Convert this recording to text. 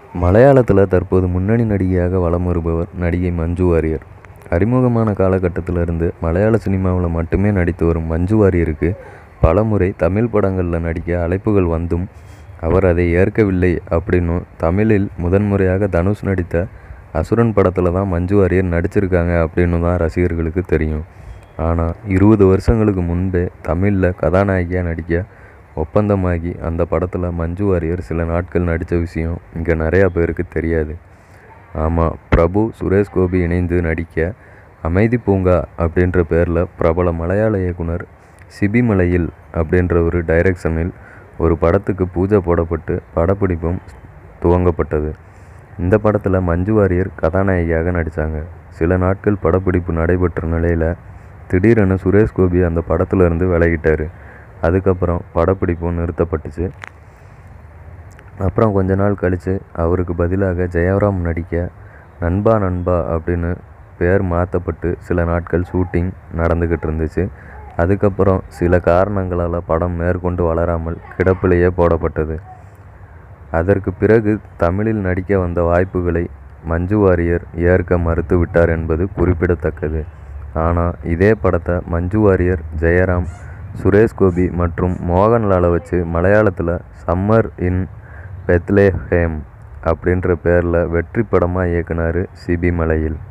மலையாளத்தில் தற்போது முன்னணி நடிகையாக வலம் வருபவர் நடிகை மஞ்சு வாரியர் அறிமுகமான காலகட்டத்திலிருந்து மலையாள சினிமாவில் மட்டுமே நடித்து வரும் மஞ்சு வாரியருக்கு பலமுறை தமிழ் படங்களில் நடிக்க அழைப்புகள் வந்தும் அவர் அதை ஏற்கவில்லை அப்படின்னும் தமிழில் முதன்முறையாக தனுஷ் நடித்த அசுரன் படத்தில் தான் மஞ்சு வாரியர் நடிச்சிருக்காங்க அப்படின்னு தான் ரசிகர்களுக்கு தெரியும் ஆனால் இருபது வருஷங்களுக்கு முன்பே தமிழில் கதாநாயகியாக நடிக்க ஒப்பந்தமாகி அந்த படத்தில் மஞ்சு வாரியர் சில நாட்கள் நடித்த விஷயம் இங்கே நிறையா பேருக்கு தெரியாது ஆமாம் பிரபு சுரேஷ் கோபி இணைந்து நடிக்க அமைதி பூங்கா அப்படின்ற பேரில் பிரபல மலையாள இயக்குனர் சிபிமலையில் அப்படின்ற ஒரு டைரக்ஷனில் ஒரு படத்துக்கு பூஜை போடப்பட்டு படப்பிடிப்பும் துவங்கப்பட்டது இந்த படத்தில் மஞ்சு வாரியர் கதாநாயகியாக நடித்தாங்க சில நாட்கள் படப்பிடிப்பு நடைபெற்ற நிலையில் திடீரென சுரேஷ் கோபி அந்த படத்துல இருந்து விலகிட்டார் அதுக்கப்புறம் படப்பிடிப்பும் நிறுத்தப்பட்டுச்சு அப்புறம் கொஞ்ச நாள் கழித்து அவருக்கு பதிலாக ஜெயராம் நடிக்க நண்பா நண்பா அப்படின்னு பேர் மாற்றப்பட்டு சில நாட்கள் ஷூட்டிங் நடந்துக்கிட்டு இருந்துச்சு அதுக்கப்புறம் சில காரணங்களால் படம் மேற்கொண்டு வளராமல் கிடப்பிலேயே போடப்பட்டது அதற்கு பிறகு தமிழில் நடிக்க வந்த வாய்ப்புகளை மஞ்சு வாரியர் ஏற்க மறுத்து விட்டார் என்பது குறிப்பிடத்தக்கது ஆனால் இதே படத்தை மஞ்சு வாரியர் ஜெயராம் சுரேஷ் கோபி மற்றும் மோகன்லாலை வச்சு மலையாளத்தில் சம்மர் இன் பெத்லேஹேம் அப்படின்ற பேரில் வெற்றி படமாக இயக்குனார் சிபி மலையில்